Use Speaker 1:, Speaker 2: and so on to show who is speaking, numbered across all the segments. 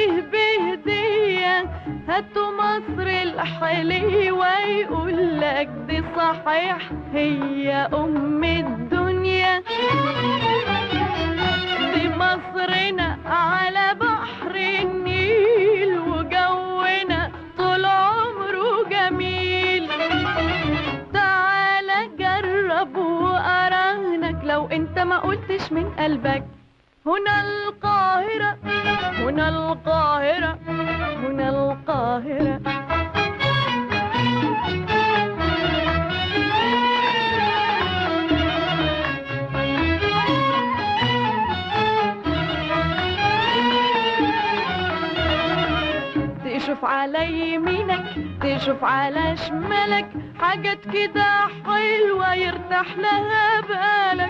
Speaker 1: فيه بهدية هاتوا مصر الحليوة يقول لك دي صحيح هي أم الدنيا دي مصرنا على بحر النيل وجونا طول عمره جميل تعالى جرب وأراهنك لو انت ما قلتش من قلبك هنا القاهرة هنا القاهرة هنا القاهرة تشوف على يمينك تشوف على شمالك حاجات كده حلوة يرتاح لها بالك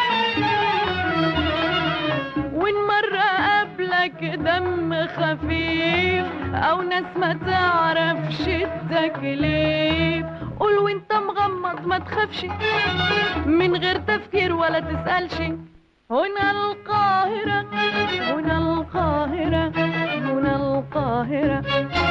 Speaker 1: وإن مرة قابلك دم خفيف أو ناس ما تعرفش التكليف قول وانت مغمض ما تخافش من غير تفكير ولا تسألش هنا القاهرة هنا القاهرة هنا القاهرة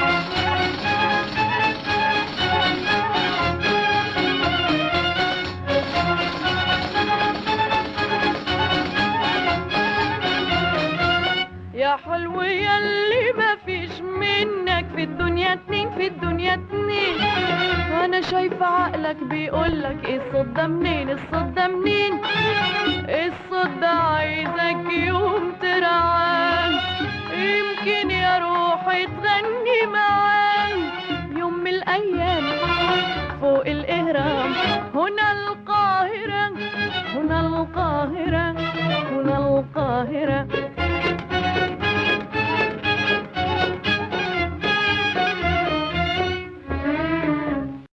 Speaker 1: يا حلو ياللي ما فيش منك في الدنيا اتنين في الدنيا اتنين انا شايفة عقلك بيقولك ايه الصوت ده منين الصوت ده منين الصوت ده عايزك يوم ترعاه يمكن يا روحي تغني معاه يوم من الايام فوق الاهرام هنا القاهرة هنا القاهرة هنا القاهرة